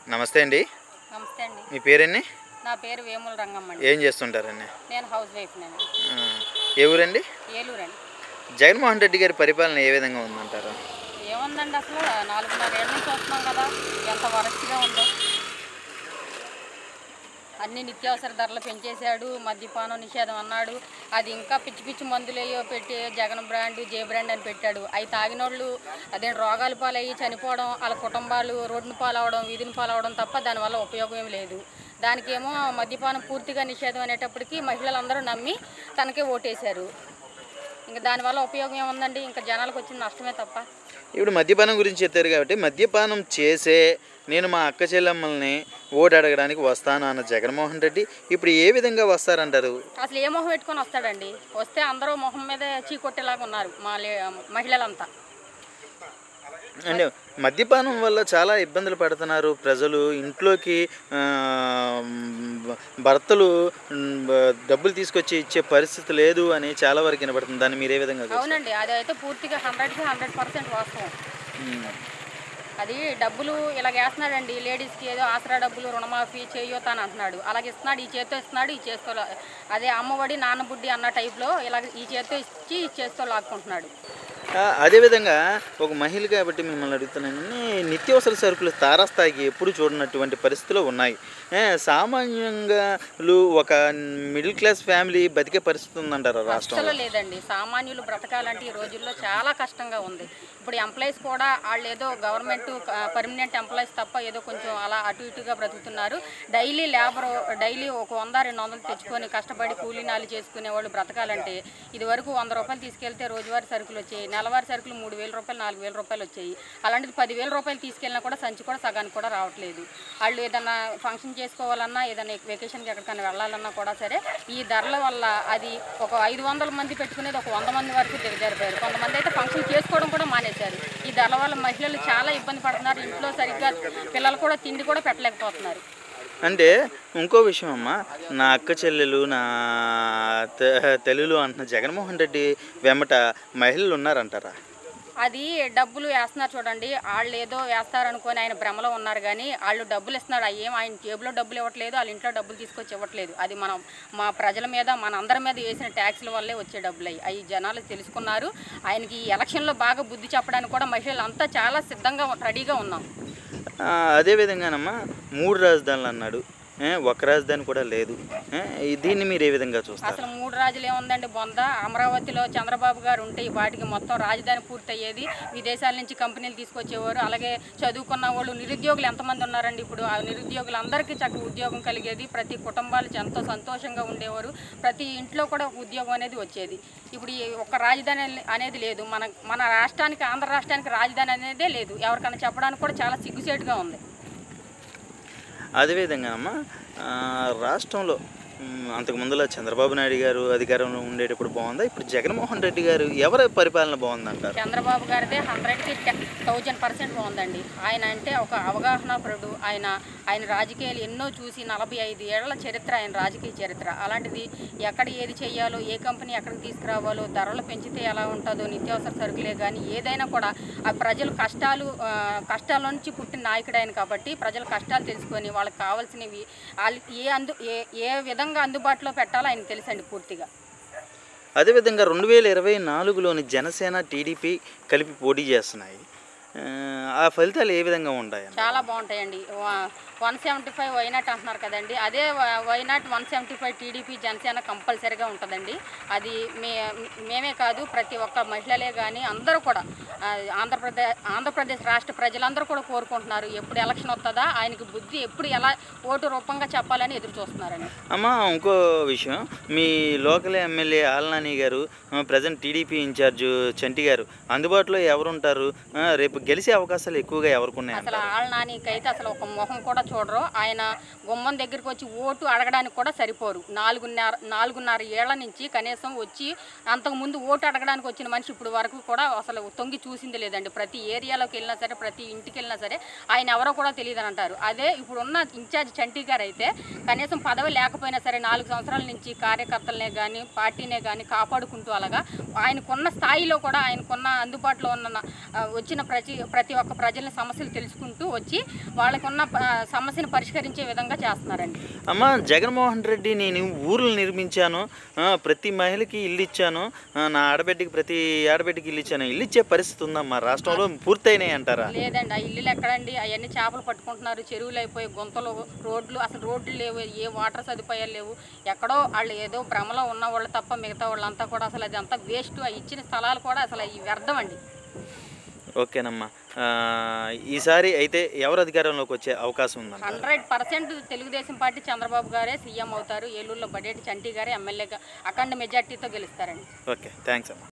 నమస్తే అండి నమస్తే అండి మీ పేరండి నా పేరు వేముల రంగమ్మ అండి ఏం చేస్తుంటారండి నేను హౌస్ వైఫ్ నేను ఆ, ఏ ఊరండి ఏలూరు అండి జగన్మోహన్ రెడ్డి గారి పరిపాలన ఏ విధంగా ఉందంటారు ఏముందండి అసలు నాలుగున్నర ఏళ్ళ నుంచి వస్తున్నాం కదా ఎంత వరస్ట్గా ఉందో అన్ని నిత్యావసర ధరలు పెంచేశాడు మద్యపానం నిషేధం అన్నాడు అది ఇంకా పిచ్చి పిచ్చి మందులేయో పెట్టి జగన్ బ్రాండ్ జే బ్రాండ్ అని పెట్టాడు అవి తాగినోళ్ళు అదే రోగాల పాలయ్యి చనిపోవడం వాళ్ళ కుటుంబాలు రోడ్డున పాలవడం వీధిని పాలవడం తప్ప దానివల్ల ఉపయోగం ఏం లేదు దానికేమో మద్యపానం పూర్తిగా నిషేధం అనేటప్పటికీ మహిళలందరూ నమ్మి తనకే ఓటేశారు ఇంకా దానివల్ల ఉపయోగం ఏముందండి ఇంకా జనాలకు వచ్చిన నష్టమే తప్ప ఇప్పుడు మద్యపానం గురించి చెప్పారు కాబట్టి మద్యపానం చేసే నేను మా అక్క చెల్లెమ్మల్ని ఓటు అడగడానికి వస్తాను అన్న జగన్మోహన్ రెడ్డి ఇప్పుడు ఏ విధంగా వస్తారంటారు అసలు ఏ మొహం పెట్టుకొని వస్తాడండి వస్తే అందరూ మొహం మీదే చీకొట్టేలాగా ఉన్నారు మా లే- మహిళలంతా అంటే మద్యపానం వల్ల చాలా ఇబ్బందులు పడుతున్నారు ప్రజలు ఇంట్లోకి ఆ, భర్తలు ఉమ్, డబ్బులు తీసుకొచ్చి ఇచ్చే పరిస్థితి లేదు అని చాలా వరకు వినపడుతుంది దాన్ని మీరు ఏ విధంగా చూస్తారు? అవునండి అది అయితే పూర్తిగా హండ్రెడ్కి హండ్రెడ్ పర్సెంట్ వాస్తవం ఉమ్. అది డబ్బులు ఇలాగ వేస్తున్నాడండి లేడీస్కి ఏదో ఆసరా డబ్బులు రుణమాఫీ చేయొద్దు అని అంటున్నాడు అలాగే ఇస్తున్నాడు ఈ చేత్తో ఇస్తున్నాడు ఈ చేత్తో లా- అదే అమ్మఒడి నాన్నబుడ్డి అన్న టైప్లో ఇలాగ ఈ చేత్తో ఇచ్చి ఈ చేత్తో లాక్కుంటున్నాడు ఆ, అదేవిధంగా ఒక మహిళ కాబట్టి మిమ్మల్ని అడుగుతున్నానని నిత్యావసర సరుకులు తారాస్థాయికి ఎప్పుడు చూడనటువంటి పరిస్థితులు ఉన్నాయి ఏ, సామాన్యంగా లు ఒక మిడిల్ క్లాస్ ఫ్యామిలీ బతికే పరిస్థితి ఉందంటారు రాష్ట్రంలో అస్సలు లేదండి సామాన్యులు బ్రతకాలంటే ఈ రోజుల్లో చాలా కష్టంగా ఉంది ఇప్పుడు ఎంప్లాయీస్ కూడా వాళ్ళు ఏదో గవర్నమెంట్ పర్మనెంట్ ఎంప్లాయీస్ తప్ప ఏదో కొంచెం అలా అటు ఇటుగా బ్రతుకుతున్నారు డైలీ లేబర్ డైలీ ఒక వంద రెండు వందలు తెచ్చుకొని కష్టపడి కూలీనాలు చేసుకునే వాళ్ళు బ్రతకాలంటే ఇది వరకు వంద రూపాయలు తీసుకెళ్తే రోజువారీ సరుకులు వచ్చాయి నెలవారీ సరుకులు మూడు వేల రూపాయలు నాలుగు వేల రూపాయలు వచ్చాయి అలాంటిది పదివేల రూపాయలు తీసుకెళ్ళినా కూడా సంచి కూడా సగానికి కూడా రావట్లేదు వాళ్ళు ఏదన్నా ఫంక్షన్ చేసుకోవాలన్నా ఏదైనా వెకేషన్కి ఎక్కడికైనా వెళ్ళాలన్నా కూడా సరే ఈ ధరల వల్ల అది ఒక ఐదు వందల మంది పెట్టుకునేది ఒక వంద మంది వరకు దిగజారిపోయారు కొంతమంది అయితే ఫంక్షన్ చేసుకోవడం కూడా మానేశారు ఈ ధరల వల్ల మహిళలు చాలా ఇబ్బంది పడుతున్నారు ఇంట్లో సరిగ్గా పిల్లలు కూడా తిండి కూడా పెట్టలేకపోతున్నారు అంటే ఇంకో విషయం అమ్మ నా అక్క చెల్లెలు నా తె- తెలుగులు అంటున్న జగన్మోహన్ రెడ్డి వెంబట మహిళలు ఉన్నారంటారా అది డబ్బులు వేస్తున్నారు చూడండి వాళ్ళు ఏదో వేస్తారనుకొని ఆయన భ్రమలో ఉన్నారు కానీ వాళ్ళు డబ్బులు ఇస్తున్నాడు అవి ఏం ఆయన జేబులో డబ్బులు ఇవ్వట్లేదు వాళ్ళ ఇంట్లో డబ్బులు తీసుకొచ్చి ఇవ్వట్లేదు అది మనం మా ప్రజల మీద మన అందరి మీద వేసిన ట్యాక్స్ల వల్లే వచ్చే డబ్బులు అవి అవి జనాలు తెలుసుకున్నారు ఆయనకి ఈ ఎలక్షన్లో బాగా బుద్ధి చెప్పడానికి కూడా మహిళలు అంతా చాలా సిద్ధంగా రెడీగా ఉన్నాం ఆ, అదేవిధంగానమ్మా మూడు రాజధానులు అన్నాడు ఏ, ఒక రాజధాని కూడా లేదు ఏ, ఈ- దీన్ని మీరు ఏ విధంగా చూస్తారు అసలు మూడు రాజులు ఏముందండి బొంద అమరావతిలో చంద్రబాబు గారు ఉంటే ఈ వాటికి మొత్తం రాజధాని పూర్తయ్యేది విదేశాల నుంచి కంపెనీలు తీసుకొచ్చేవారు అలాగే చదువుకున్న వాళ్ళు నిరుద్యోగులు ఎంతమంది ఉన్నారండి ఇప్పుడు ఆ నిరుద్యోగులు అందరికీ చక్కగా ఉద్యోగం కలిగేది ప్రతి కుటుంబాలు ఎంతో సంతోషంగా ఉండేవారు ప్రతి ఇంట్లో కూడా ఒక ఉద్యోగం అనేది వచ్చేది ఇప్పుడు ఈ ఒక్క రాజధాని అనే- అనేది లేదు మన మన రాష్ట్రానికి ఆంధ్ర రాష్ట్రానికి రాజధాని అనేదే లేదు ఎవరికైనా చెప్పడానికి కూడా చాలా సిగ్గుసేటుగా ఉంది అదేవిధంగా అమ్మ ఆ, రాష్ట్రంలో మ్, అంతకు ముందులో చంద్రబాబు నాయుడు గారు అధికారంలో ఉండేటప్పుడు బాగుందా ఇప్పుడు జగన్మోహన్ రెడ్డి గారు ఎవరి పరిపాలన బాగుందంటారు చంద్రబాబు గారిదే హండ్రెడ్కి థౌజండ్ పర్సెంట్ బాగుందండి ఆయన అంటే ఒక అవగాహన పరుడు ఆయన ఆయన రాజకీయాలు ఎన్నో చూసి నలభై ఐదు ఏళ్ల చరిత్ర ఆయన రాజకీయ చరిత్ర అలాంటిది ఎక్కడ ఏది చేయాలో ఏ కంపెనీ ఎక్కడికి తీసుకురావాలో ధరలు పెంచితే ఎలా ఉంటుందో నిత్యావసర సరుకులే కానీ ఏదైనా కూడా ఆ ప్రజలు కష్టాలు ఆ, కష్టాల నుంచి పుట్టిన నాయకుడు ఆయన కాబట్టి ప్రజల కష్టాలు తెలుసుకొని వాళ్ళకి కావాల్సినవి వాళ్ళు ఏ అందు ఏ ఏ విధంగా అందుబాటులో పెట్టాలో ఆయనకు తెలుసండి పూర్తిగా అదేవిధంగా రెండు వేల ఇరవై నాలుగులోని జనసేన టీడీపీ కలిపి పోటీ చేస్తున్నాయి ఆ, ఆ ఫలితాలు ఏ విధంగా ఉంటాయి చాలా బాగుంటాయండి వన్ సెవెంటీ ఫైవ్ వైనాట్ అంటున్నారు కదండి అదే వ- why not one seventy five TDP Janasena కంపల్సరీగా ఉంటుందండి అది మే మేమే కాదు ప్రతి ఒక్క మహిళలే కానీ అందరూ కూడా ఆ, ఆంధ్రప్రదేశ్ ఆంధ్రప్రదేశ్ రాష్ట్ర ప్రజలందరూ కూడా కోరుకుంటున్నారు ఎప్పుడు ఎలక్షన్ వస్తుందా ఆయనకి బుద్ధి ఎప్పుడు ఎలా ఓటు రూపంగా చెప్పాలని ఎదురు చూస్తున్నారండి అమ్మ ఇంకో విషయం మీ లోకల్ ఎమ్మెల్యే ఆలనాని గారు ప్రజెంట్ టీడీపీ ఇన్ఛార్జ్ చంటి గారు అందుబాటులో ఎవరు ఉంటారు ఆ, రేపు గెలిచే అవకాశాలు ఎక్కువగా ఎవరికి ఉన్నాయి అసలు ఆళ్ళ నానికైతే అసలు ఒక మొహం కూడా చూడరు ఆయన గుమ్మం దగ్గరికి వచ్చి ఓటు అడగడానికి కూడా సరిపోరు నాలుగున్నర నాలుగున్నర ఏళ్ల నుంచి కనీసం వచ్చి అంతకుముందు ఓటు అడగడానికి వచ్చిన మనిషి ఇప్పుడు వరకు కూడా అసలు తొంగి చూసింది లేదండి ప్రతి ఏరియాలోకి వెళ్ళినా సరే ప్రతి ఇంటికి వెళ్ళినా సరే ఆయన ఎవరో కూడా తెలియదు అని అంటారు అదే ఇప్పుడున్న ఇన్ఛార్జ్ చంటి గారు అయితే కనీసం పదవి లేకపోయినా సరే నాలుగు సంవత్సరాల నుంచి కార్యకర్తలనే కానీ పార్టీనే కానీ కాపాడుకుంటూ అలాగా ఆయనకున్న స్థాయిలో కూడా ఆయనకున్న అందుబాటులో ఉన్న ఆ, వచ్చిన ప్రజ ప్రతి ప్రతి ఒక్క ప్రజల సమస్యలు తెలుసుకుంటూ వచ్చి వాళ్ళకున్న ఆ, సమస్యను పరిష్కరించే విధంగా చేస్తున్నారండి అమ్మ జగన్మోహన్ రెడ్డి నేను ఊర్లు నిర్మించాను ఆ, ప్రతి మహిళకి ఇల్లు ఇచ్చాను ఆ, నా ఆడబిడ్డకి ప్రతి ఆడబిడ్డకి ఇల్లు ఇచ్చాను ఇల్లు ఇచ్చే పరిస్థితి ఉందమ్మా రాష్ట్రంలో పూర్తయినాయి అంటారా లేదండి ఆ ఇల్లులు ఎక్కడండి అవన్నీ చేపలు పట్టుకుంటున్నారు చెరువులు అయిపోయి గుంతలు రోడ్లు అసలు రోడ్లు లేవు ఏ వాటర్ సదుపాయాలు లేవు ఎక్కడో వాళ్ళు ఏదో భ్రమలో ఉన్న వాళ్ళు తప్ప మిగతా వాళ్ళంతా కూడా అసలు అది అంతా వేస్ట్ ఆ ఇచ్చిన స్థలాలు కూడా అసలు అవి వ్యర్థం అండి ఓకేనమ్మా ఆ, ఈసారి అయితే ఎవరు అధికారంలోకి వచ్చే అవకాశం ఉందంట hundred percent Telugu Desam party Chandrababu గారే సీఎం అవుతారు ఏలూరులో బడేటి చంటి గారే ఎమ్మెల్యేగా అఖండ మెజార్టీతో గెలుస్తారండి ఓకే థ్యాంక్స్ అమ్మా